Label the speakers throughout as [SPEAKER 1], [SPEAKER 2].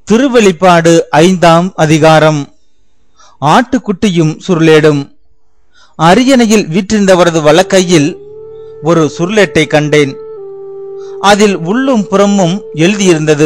[SPEAKER 1] திருவெளிப்பாடு ஐந்தாம் அதிகாரம் ஆட்டுக்குட்டியும் சுருளேடும் அரியணையில் வீற்றிருந்தவரது வலக்கையில் ஒரு சுருளேட்டை கண்டேன் அதில் உள்ளும் புறமும் எழுதியிருந்தது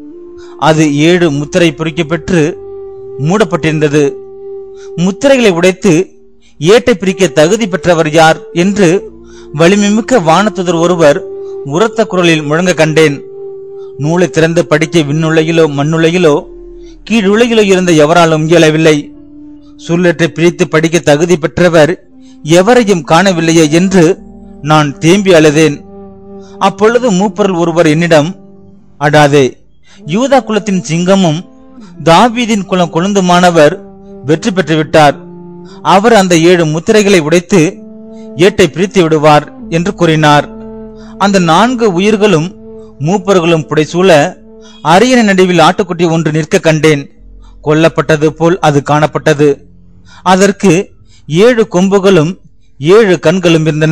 [SPEAKER 1] அது ஏழு முத்திரை பொறிக்கப்பெற்று மூடப்பட்டிருந்தது முத்திரைகளை உடைத்து ஏட்டை பிரிக்க தகுதி பெற்றவர் யார் என்று வலிமைமிக்க வானத்துதர் ஒருவர் உரத்த குரலில் முழங்க கண்டேன் நூலை திறந்து படிக்க விண்ணுலகிலோ மண்ணுலகிலோ கீழுலகிலோ இருந்த எவராலும் இயலவில்லை சுருளற்றை பிரித்து படிக்க தகுதி பெற்றவர் எவரையும் காணவில்லையே என்று நான் தேம்பி அழுதேன் அப்பொழுது மூப்பொருள் ஒருவர் என்னிடம் அடாதே யூதா குலத்தின் சிங்கமும் தாவீதின் குலம் கொழுந்துமானவர் வெற்றி பெற்று விட்டார் அவர் அந்த ஏழு முத்திரைகளை உடைத்து ஏட்டை பிரித்து விடுவார் என்று கூறினார் அந்த நான்கு உயிர்களும் மூப்பர்களும் புடைசூழ அரியணை நடுவில் ஆட்டுக்குட்டி ஒன்று நிற்க கண்டேன் கொல்லப்பட்டது போல் அது காணப்பட்டது அதற்கு ஏழு கொம்புகளும் ஏழு கண்களும் இருந்தன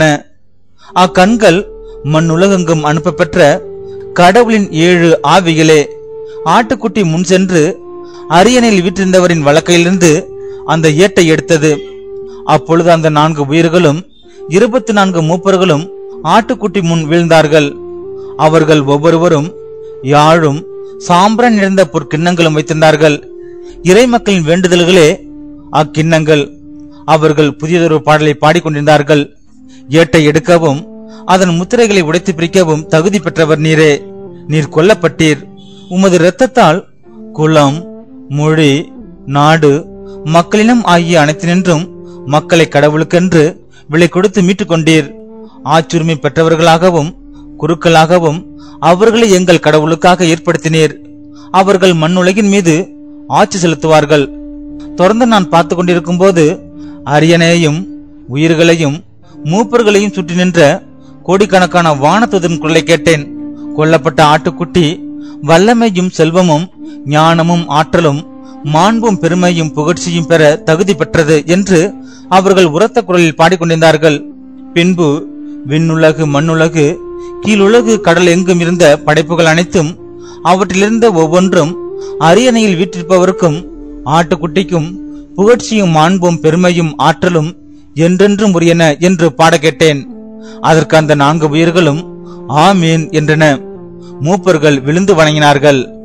[SPEAKER 1] அக்கண்கள் மண்ணுலகெங்கும் அனுப்பப்பெற்ற கடவுளின் ஏழு ஆவிகளே ஆட்டுக்குட்டி முன் சென்று அரியணையில் வீற்றிருந்தவரின் வழக்கையிலிருந்து அந்த ஏட்டை எடுத்தது அப்பொழுது அந்த நான்கு உயிர்களும் இருபத்தி நான்கு மூப்பர்களும் ஆட்டுக்குட்டி முன் வீழ்ந்தார்கள் அவர்கள் ஒவ்வொருவரும் யாழும் சாம்பிரான் நிறைந்த பொற்கிண்ணங்களும் வைத்திருந்தார்கள் இறைமக்களின் வேண்டுதல்களே அக்கிண்ணங்கள் அவர்கள் புதியதொரு பாடலை பாடிக்கொண்டிருந்தார்கள் ஏட்டை எடுக்கவும் அதன் முத்திரைகளை உடைத்து பிரிக்கவும் தகுதி பெற்றவர் நீரே நீர் கொல்லப்பட்டீர் உமது இரத்தத்தால் குலம் மொழி நாடு மக்களினம் ஆகிய அனைத்தினின்றும் மக்களை கடவுளுக்கென்று விலை கொடுத்து மீட்டுக் கொண்டீர் ஆச்சுரிமை பெற்றவர்களாகவும் குருக்களாகவும் அவர்களை எங்கள் கடவுளுக்காக ஏற்படுத்தினீர் அவர்கள் மண்ணுலகின் மீது ஆட்சி செலுத்துவார்கள் தொடர்ந்து நான் பார்த்து கொண்டிருக்கும் போது அரியணையையும் உயிர்களையும் மூப்பர்களையும் சுற்றி நின்ற கோடிக்கணக்கான வானத்துதன் குரலை கேட்டேன் கொல்லப்பட்ட ஆட்டுக்குட்டி வல்லமையும் செல்வமும் ஞானமும் ஆற்றலும் மாண்பும் பெருமையும் புகழ்ச்சியும் பெற தகுதி பெற்றது என்று அவர்கள் உரத்த குரலில் பாடிக்கொண்டிருந்தார்கள் பின்பு விண்ணுலகு மண்ணுலகு கீழுலகு கடல் எங்கும் இருந்த படைப்புகள் அனைத்தும் அவற்றிலிருந்த ஒவ்வொன்றும் அரியணையில் வீற்றிருப்பவருக்கும் ஆட்டுக்குட்டிக்கும் புகழ்ச்சியும் மாண்பும் பெருமையும் ஆற்றலும் என்றென்றும் உரியன என்று பாட கேட்டேன் அதற்கு அந்த நான்கு உயிர்களும் ஆமீன் என்றன மூப்பர்கள் விழுந்து வணங்கினார்கள்